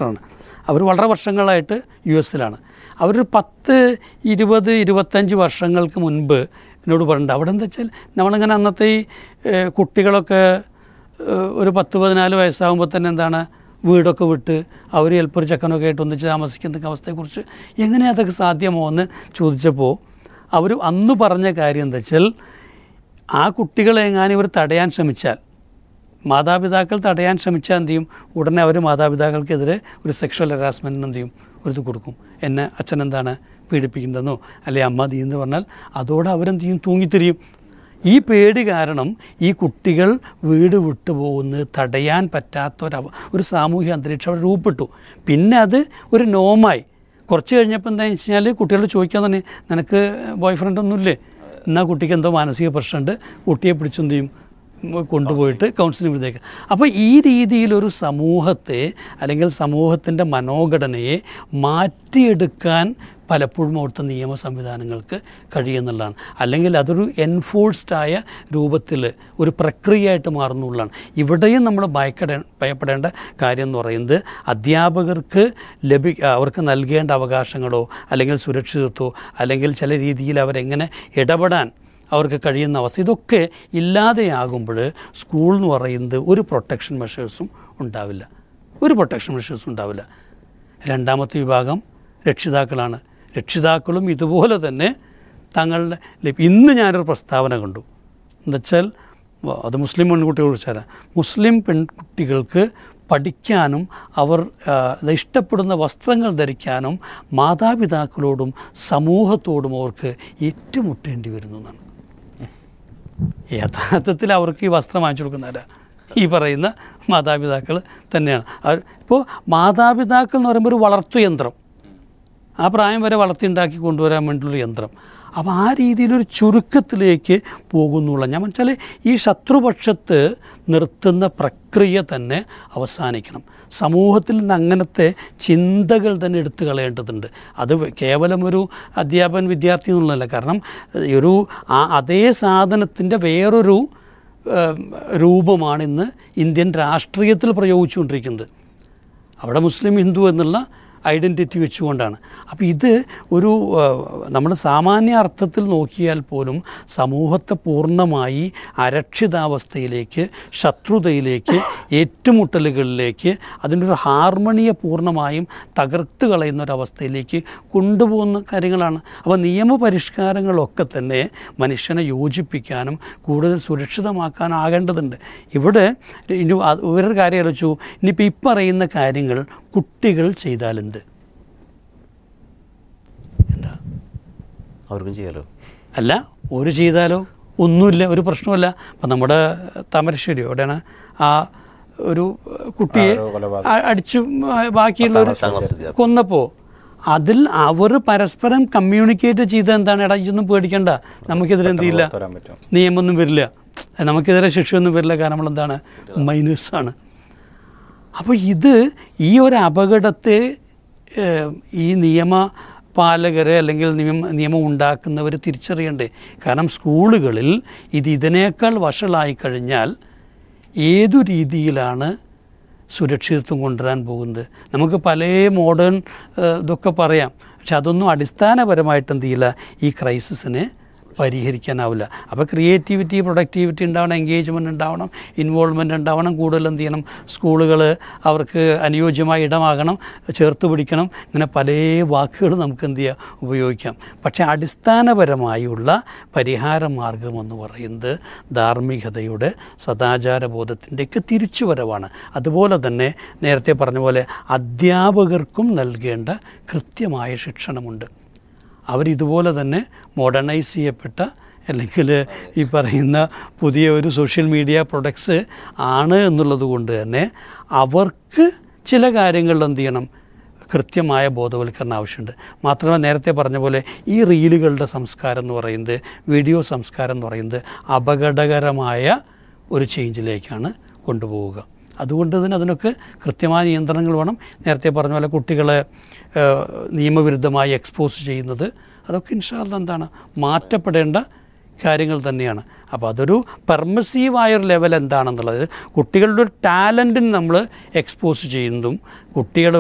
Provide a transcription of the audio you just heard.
ഡയറക്ടറാണ് അവർ വളരെ വർഷങ്ങളായിട്ട് യു എസിലാണ് അവരൊരു പത്ത് ഇരുപത് ഇരുപത്തഞ്ച് വർഷങ്ങൾക്ക് മുൻപ് എന്നോട് പറഞ്ഞിട്ടുണ്ട് അവിടെ എന്താ വെച്ചാൽ നമ്മളിങ്ങനെ അന്നത്തെ ഈ ഏഹ്, കുട്ടികളൊക്കെ ഏഹ്, ഒരു പത്ത് പതിനാല് വയസ്സാകുമ്പോൾ തന്നെ എന്താണ് വീടൊക്കെ വിട്ട് അവർ ചിലപ്പോൾ ഒരു ചെക്കനൊക്കെ ആയിട്ട് ഒന്നിച്ച് താമസിക്കുന്ന അവസ്ഥയെക്കുറിച്ച് എങ്ങനെ അതൊക്കെ സാധ്യമോ എന്ന് ചോദിച്ചപ്പോൾ അവർ അന്ന് പറഞ്ഞ കാര്യം എന്താ വെച്ചാൽ ആ കുട്ടികളെ എങ്ങാനും ഇവർ തടയാൻ ശ്രമിച്ചാൽ മാതാപിതാക്കൾ തടയാൻ ശ്രമിച്ചാൽ എന്ത് ചെയ്യും ഉടനെ അവർ മാതാപിതാക്കൾക്കെതിരെ ഒരു സെക്ഷൽ ഹരാസ്മെൻറ്റിന് എന്ത് ചെയ്യും ഒരു ഇത് കൊടുക്കും എന്നെ അച്ഛൻ എന്താണ് പീഡിപ്പിക്കുന്നതെന്നോ അല്ലെങ്കിൽ അമ്മ തീയെന്ന് പറഞ്ഞാൽ അതോടെ അവരെന്ത് ചെയ്യും തൂങ്ങിത്തിരിയും ഈ പേടി കാരണം ഈ കുട്ടികൾ വീട് വിട്ടു പോകുന്നത് തടയാൻ പറ്റാത്ത ഒരു അവ- ഒരു സാമൂഹിക അന്തരീക്ഷം അവിടെ രൂപപ്പെട്ടു പിന്നെ അത് ഒരു നോമായി കുറച്ച് കഴിഞ്ഞപ്പോൾ എന്താ വെച്ച് കഴിഞ്ഞാൽ കുട്ടികളോട് ചോദിക്കാൻ തന്നെ നിനക്ക് ബോയ് ഫ്രണ്ട് ഒന്നുമില്ലേ എന്നാൽ കുട്ടിക്ക് എന്തോ മാനസിക പ്രശ്നമുണ്ട് കുട്ടിയെ പിടിച്ചെന്ത് ചെയ്യും ഉം, കൊണ്ടുപോയിട്ട് കൗൺസിലിംഗ് വിടുന്നേക്ക് അപ്പോൾ ഈ രീതിയിലൊരു സമൂഹത്തെ അല്ലെങ്കിൽ സമൂഹത്തിൻ്റെ മനോഘടനയെ മാറ്റിയെടുക്കാൻ പലപ്പോഴും അവിടുത്തെ നിയമ സംവിധാനങ്ങൾക്ക് കഴിയുന്നുള്ളതാണ് അല്ലെങ്കിൽ അതൊരു എൻഫോഴ്സ്ഡ് ആയ രൂപത്തിൽ ഒരു പ്രക്രിയയായിട്ട് മാറുന്നുള്ളതാണ് ഇവിടെയും നമ്മൾ ഭയക്കട ഭയപ്പെടേണ്ട കാര്യം എന്ന് പറയുന്നത് അധ്യാപകർക്ക് ലഭി അവർക്ക് നൽകേണ്ട അവകാശങ്ങളോ അല്ലെങ്കിൽ സുരക്ഷിതത്വമോ അല്ലെങ്കിൽ ചില രീതിയിൽ അവരെങ്ങനെ ഇടപെടാൻ അവർക്ക് കഴിയുന്ന അവസ്ഥ ഇതൊക്കെ ഇല്ലാതെയാകുമ്പോൾ സ്കൂൾ എന്ന് പറയുന്നത് ഒരു പ്രൊട്ടക്ഷൻ മെഷേഴ്സും ഉണ്ടാവില്ല ഒരു പ്രൊട്ടക്ഷൻ മെഷേഴ്സും ഉണ്ടാവില്ല രണ്ടാമത്തെ വിഭാഗം രക്ഷിതാക്കളാണ് രക്ഷിതാക്കളും ഇതുപോലെ തന്നെ തങ്ങളുടെ ലഭ്യ- ഇന്ന് ഞാനൊരു പ്രസ്താവന കണ്ടു എന്നുവെച്ചാൽ വ- അത് മുസ്ലിം പെൺകുട്ടികളെ കുറിച്ചല്ല മുസ്ലിം പെൺകുട്ടികൾക്ക് പഠിക്കാനും അവർ ആ, ഇത് ഇഷ്ടപ്പെടുന്ന വസ്ത്രങ്ങൾ ധരിക്കാനും മാതാപിതാക്കളോടും സമൂഹത്തോടും അവർക്ക് ഏറ്റുമുട്ടേണ്ടി വരുന്നു എന്നാണ് യഥാർത്ഥത്തിൽ അവർക്ക് ഈ വസ്ത്രം വാങ്ങിച്ചു കൊടുക്കുന്നവരാ ഈ പറയുന്ന മാതാപിതാക്കൾ തന്നെയാണ് അവർ ഇപ്പോൾ മാതാപിതാക്കൾ എന്ന് പറയുമ്പോൾ ഒരു വളർത്തു യന്ത്രം ആ പ്രായം വരെ വളർത്തിയുണ്ടാക്കി കൊണ്ടുവരാൻ വേണ്ടിയുള്ള യന്ത്രം അപ്പോൾ ആ രീതിയിലൊരു ചുരുക്കത്തിലേക്ക് പോകുന്നുള്ള ഞാൻ വെച്ചാൽ ഈ ശത്രുപക്ഷത്ത് നിർത്തുന്ന പ്രക്രിയ തന്നെ അവസാനിക്കണം സമൂഹത്തിൽ നിന്ന് അങ്ങനത്തെ ചിന്തകൾ തന്നെ എടുത്തു കളയേണ്ടതുണ്ട് അത് വെ- കേവലം ഒരു അധ്യാപകൻ വിദ്യാർത്ഥി എന്നുള്ളതല്ല കാരണം ഏഹ്, ഒരു ആ അതേ സാധനത്തിൻ്റെ വേറൊരു ഏഹ്, രൂപമാണ് ഇന്ന് ഇന്ത്യൻ രാഷ്ട്രീയത്തിൽ പ്രയോഗിച്ചുകൊണ്ടിരിക്കുന്നത് അവിടെ മുസ്ലിം ഹിന്ദു എന്നുള്ള ഐഡൻറ്റിറ്റി വെച്ചുകൊണ്ടാണ് അപ്പോൾ ഇത് ഒരു നമ്മൾ സാമാന്യ അർത്ഥത്തിൽ നോക്കിയാൽ പോലും സമൂഹത്തെ പൂർണ്ണമായി അരക്ഷിതാവസ്ഥയിലേക്ക് ശത്രുതയിലേക്ക് ഏറ്റുമുട്ടലുകളിലേക്ക് അതിൻ്റെ ഒരു ഹാർമണിയെ പൂർണ്ണമായും തകർത്ത് കളയുന്ന ഒരവസ്ഥയിലേക്ക് കൊണ്ടുപോകുന്ന കാര്യങ്ങളാണ് അപ്പോൾ നിയമപരിഷ്കാരങ്ങളൊക്കെ തന്നെ മനുഷ്യനെ യോജിപ്പിക്കാനും കൂടുതൽ സുരക്ഷിതമാക്കാനും ആകേണ്ടതുണ്ട് ഇവിടെ ഇനി അത് വേറൊരു കാര്യം ആലോചിച്ചു ഇനിയിപ്പോൾ ഈ പറയുന്ന കാര്യങ്ങൾ കുട്ടികൾ ചെയ്താലെന്ത് എന്താ അവർക്കും ചെയ്യാലോ അല്ല ഒരു ചെയ്താലോ ഒന്നുമില്ല ഒരു പ്രശ്നമില്ല അപ്പം നമ്മുടെ താമരശ്ശേരി എവിടെയാണ് ആ ഒരു കുട്ടിയെ അ- അടിച്ചു ബാക്കിയുള്ളവർ പത്താം ക്ലാസ് വിദ്യാർത്ഥി. കൊന്നപ്പോൾ അതിൽ അവർ പരസ്പരം കമ്മ്യൂണിക്കേറ്റ് ചെയ്ത എന്താണ് എടാ ഇതൊന്നും പേടിക്കണ്ട നമുക്കെതിരെ എന്ത് ചെയ്യില്ല വരാൻ പറ്റും നിയമമൊന്നും വരില്ല നമുക്കെതിരെ ശിക്ഷയൊന്നും വരില്ല കാരണം നമ്മളെന്താണ് മൈനേഴ്സാണ് അപ്പോൾ ഇത് ഈ ഒരു അപകടത്തെ ഏഹ്, ഈ നിയമ പാലകരെ അല്ലെങ്കിൽ നിയമം നിയമം ഉണ്ടാക്കുന്നവർ തിരിച്ചറിയണ്ടേ കാരണം സ്കൂളുകളിൽ ഇത് ഇതിനേക്കാൾ വഷളായി കഴിഞ്ഞാൽ ഏതു രീതിയിലാണ് സുരക്ഷിതത്വം കൊണ്ടുവരാൻ പോകുന്നത് നമുക്ക് പല മോഡേൺ ഇതൊക്കെ പറയാം പക്ഷെ അതൊന്നും അടിസ്ഥാനപരമായിട്ട് എന്ത് ചെയ്യില്ല ഈ ക്രൈസിസിനെ പരിഹരിക്കാനാവില്ല അപ്പോൾ ക്രിയേറ്റിവിറ്റി പ്രൊഡക്ടിവിറ്റി ഉണ്ടാവണം എൻഗേജ്മെൻ്റ് ഉണ്ടാവണം ഇൻവോൾവ്മെൻ്റ് ഉണ്ടാവണം കൂടുതൽ എന്ത് ചെയ്യണം സ്കൂളുകൾ അവർക്ക് അനുയോജ്യമായ ഇടമാകണം ചേർത്ത് പിടിക്കണം ഇങ്ങനെ പല വാക്കുകൾ നമുക്ക് എന്ത് ചെയ്യാം ഉപയോഗിക്കാം പക്ഷേ അടിസ്ഥാനപരമായുള്ള പരിഹാര മാർഗം എന്ന് പറയുന്നത് ധാർമ്മികതയുടെ സദാചാരബോധത്തിൻ്റെയൊക്കെ തിരിച്ചുവരവാണ് അതുപോലെ തന്നെ നേരത്തെ പറഞ്ഞ പോലെ അധ്യാപകർക്കും നൽകേണ്ട കൃത്യമായ ശിക്ഷണമുണ്ട് അവരിതുപോലെ തന്നെ മോഡേണൈസ് ചെയ്യപ്പെട്ട അല്ലെങ്കിൽ ഈ പറയുന്ന പുതിയ ഒരു സോഷ്യൽ മീഡിയ പ്രൊഡക്ട്സ് ആണ് എന്നുള്ളത് കൊണ്ട് തന്നെ അവർക്ക് ചില കാര്യങ്ങളിൽ എന്ത് ചെയ്യണം കൃത്യമായ ബോധവൽക്കരണം ആവശ്യമുണ്ട് മാത്രമല്ല നേരത്തെ പറഞ്ഞ പോലെ ഈ റീലുകളുടെ സംസ്കാരം എന്ന് പറയുന്നത് വീഡിയോ സംസ്കാരം എന്ന് പറയുന്നത് അപകടകരമായ ഒരു ചേഞ്ചിലേക്കാണ് കൊണ്ടുപോവുക അതുകൊണ്ട് തന്നെ അതിനൊക്കെ കൃത്യമായ നിയന്ത്രണങ്ങൾ വേണം നേരത്തെ പറഞ്ഞ പോലെ കുട്ടികളെ ഏഹ്, നിയമവിരുദ്ധമായി എക്സ്പോസ് ചെയ്യുന്നത് അതൊക്കെ ഇൻഷാല്ല എന്താണ് മാറ്റപ്പെടേണ്ട കാര്യങ്ങൾ തന്നെയാണ് അപ്പോൾ അതൊരു പെർമസീവായൊരു ലെവൽ എന്താണെന്നുള്ളത് കുട്ടികളുടെ ഒരു ടാലൻറ്റിന് നമ്മൾ എക്സ്പോസ് ചെയ്യുന്നതും കുട്ടികളുടെ